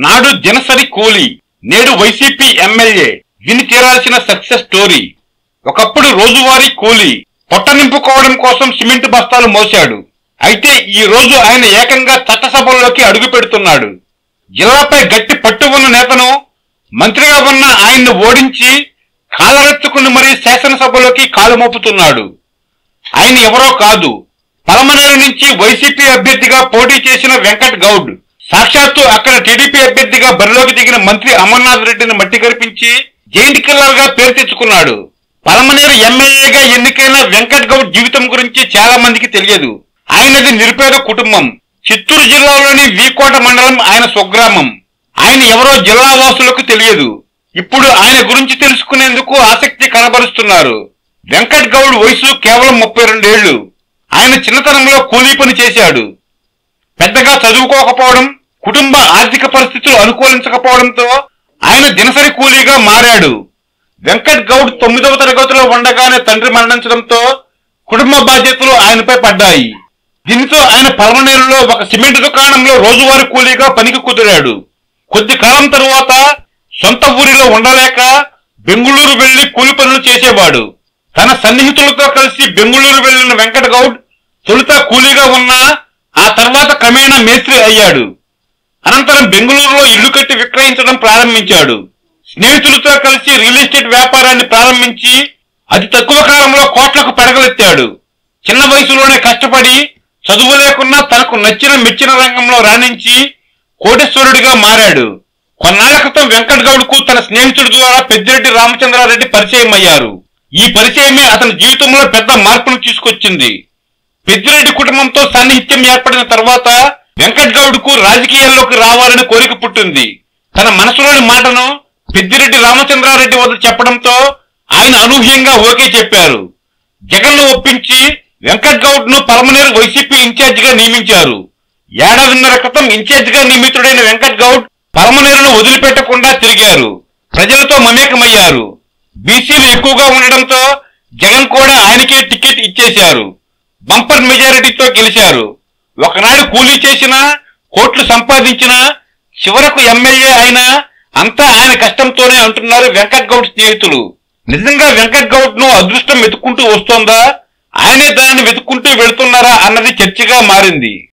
నాడు దినసరి కూలీ నేడు వైసీపీ ఎమ్మెల్యే విని తీరాల్సిన సక్సెస్ స్టోరీ ఒకప్పుడు రోజువారీ కూలీ పొట్ట నింపుకోవడం కోసం సిమెంట్ బస్తాలు మోశాడు అయితే ఈ రోజు ఆయన ఏకంగా చట్టసభల్లోకి అడుగు పెడుతున్నాడు జిల్లాపై గట్టి పట్టు ఉన్న నేతను మంత్రిగా ఉన్న ఆయన్ను ఓడించి కాలరెత్తుకుని మరీ శాసనసభలోకి కాలు మోపుతున్నాడు ఆయన ఎవరో కాదు పలమనేరు నుంచి వైసీపీ అభ్యర్థిగా పోటీ చేసిన వెంకట్ గౌడ్ సాక్షాత్తు అక్కడ టీడీపీ అభ్యర్థిగా బరిలోకి దిగిన మంత్రి అమర్నాథ్ రెడ్డిని మట్టి కరిపించి జైంట్ కిల్లర్ గా పేరు తెచ్చుకున్నాడు పలమనేరు ఎమ్మెల్యేగా ఎన్నికైన వెంకట్ గౌడ్ జీవితం గురించి చాలా మందికి తెలియదు ఆయనది నిరుపేద కుటుంబం చిత్తూరు జిల్లాలోని వీకోట మండలం ఆయన స్వగ్రామం ఆయన ఎవరో జిల్లా వాసులకు తెలియదు ఇప్పుడు ఆయన గురించి తెలుసుకునేందుకు ఆసక్తి కనబరుస్తున్నారు వెంకట్ గౌడ్ వయసు కేవలం ముప్పై రెండేళ్లు ఆయన చిన్నతనంలో కూలీ పని చేశాడు పెద్దగా చదువుకోకపోవడం కుటుంబ ఆర్థిక పరిస్థితులు అనుకూలించకపోవడంతో ఆయన దినసరి కూలీగా మారాడు వెంకట్ గౌడ్ తొమ్మిదవ తరగతిలో ఉండగానే తండ్రి మరణించడంతో కుటుంబ బాధ్యతలు ఆయనపై పడ్డాయి దీనితో ఆయన పలమనేరులో ఒక సిమెంట్ దుకాణంలో రోజువారీ కూలీగా పనికి కుదిరాడు కొద్ది కాలం తరువాత సొంత ఊరిలో ఉండలేక బెంగుళూరు వెళ్లి కూలి పనులు చేసేవాడు తన సన్నిహితులతో కలిసి బెంగుళూరు వెళ్లిన వెంకట గౌడ్ తొలుత కూలీగా ఉన్నా ఆ తర్వాత క్రమేణా మేస్త్రి అయ్యాడు అనంతరం బెంగళూరులో ఇల్లు కట్టి విక్రయించడం ప్రారంభించాడు స్నేహితులతో కలిసి రియల్ ఎస్టేట్ వ్యాపారాన్ని ప్రారంభించి అతి తక్కువ కాలంలో కోట్లకు పెడగలెత్తాడు చిన్న వయసులోనే కష్టపడి చదువు లేకున్నా తనకు నచ్చిన మెచ్చిన రంగంలో రాణించి కోటేశ్వరుడిగా మారాడు కొన్నాళ్ల క్రితం వెంకట్ గౌడ్కు తన స్నేహితుడి ద్వారా పెద్దిరెడ్డి రామచంద్రారెడ్డి పరిచయం అయ్యారు ఈ పరిచయమే అతని జీవితంలో పెద్ద మార్పును తీసుకొచ్చింది పెద్దిరెడ్డి కుటుంబంతో సాన్నిహిత్యం ఏర్పడిన తర్వాత వెంకట్ గౌడ్ కు రాజకీయాల్లోకి రావాలని కోరిక పుట్టింది తన మనసులోని మాటను పెద్దిరెడ్డి రామచంద్రారెడ్డి వద్ద చెప్పడంతో ఆయన అనూహ్యంగా ఓకే చెప్పారు జగన్ ను ఒప్పించి వెంకట్ గౌడ్ ను పలమనేరు వైసీపీ ఇన్ఛార్జ్ గా నియమించారు ఏడాదిన్నర క్రితం ఇన్ఛార్జ్ గా నియమితుడైన వెంకట్ గౌడ్ పలమనేరును వదిలిపెట్టకుండా తిరిగారు ప్రజలతో మమేకమయ్యారు బీసీలు ఎక్కువగా ఉండడంతో జగన్ కూడా ఆయనకే టికెట్ ఇచ్చేశారు బంపర్ మెజారిటీతో గెలిచారు ఒకనాడు కూలీ చేసినా కోట్లు సంపాదించినా చివరకు ఎమ్మెల్యే అయినా అంతా ఆయన కష్టంతోనే అంటున్నారు వెంకట్ గౌడ్ స్నేహితులు నిజంగా వెంకట్ గౌడ్ ను అదృష్టం వెతుక్కుంటూ వస్తోందా ఆయనే దానిని వెతుక్కుంటూ వెళుతున్నారా అన్నది చర్చగా మారింది